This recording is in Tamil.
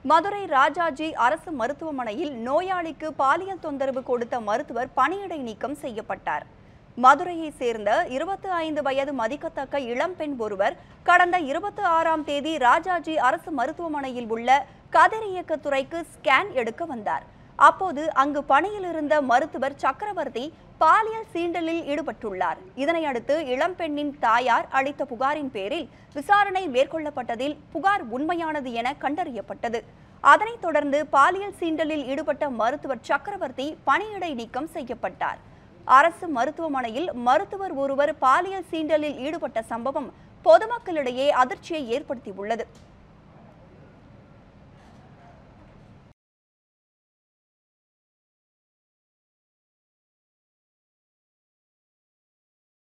மதுரை ராஜாஜி அரசு மருத்துவமனையில் நோயாளிக்கு பாலியல் தொந்தரவு கொடுத்த மருத்துவர் பணியிடை நீக்கம் செய்யப்பட்டார் மதுரையை சேர்ந்த இருபத்தி ஐந்து வயது மதிக்கத்தக்க இளம்பெண் ஒருவர் கடந்த இருபத்தி ஆறாம் தேதி ராஜாஜி அரசு மருத்துவமனையில் உள்ள கதிரியக்கத்துறைக்கு ஸ்கேன் எடுக்க வந்தார் அப்போது அங்கு பணியில் இருந்த மருத்துவர் சக்கரவர்த்தி பாலியல் சீண்டலில் ஈடுபட்டுள்ளார் இதனை அடுத்து இளம்பெண்ணின் தாயார் அளித்த புகாரின் பேரில் விசாரணை மேற்கொள்ளப்பட்டதில் புகார் உண்மையானது என கண்டறியப்பட்டது அதனைத் தொடர்ந்து பாலியல் சீண்டலில் ஈடுபட்ட மருத்துவர் சக்கரவர்த்தி பணியிடை நீக்கம் செய்யப்பட்டார் அரசு மருத்துவமனையில் மருத்துவர் ஒருவர் பாலியல் சீண்டலில் ஈடுபட்ட சம்பவம் பொதுமக்களிடையே அதிர்ச்சியை ஏற்படுத்தியுள்ளது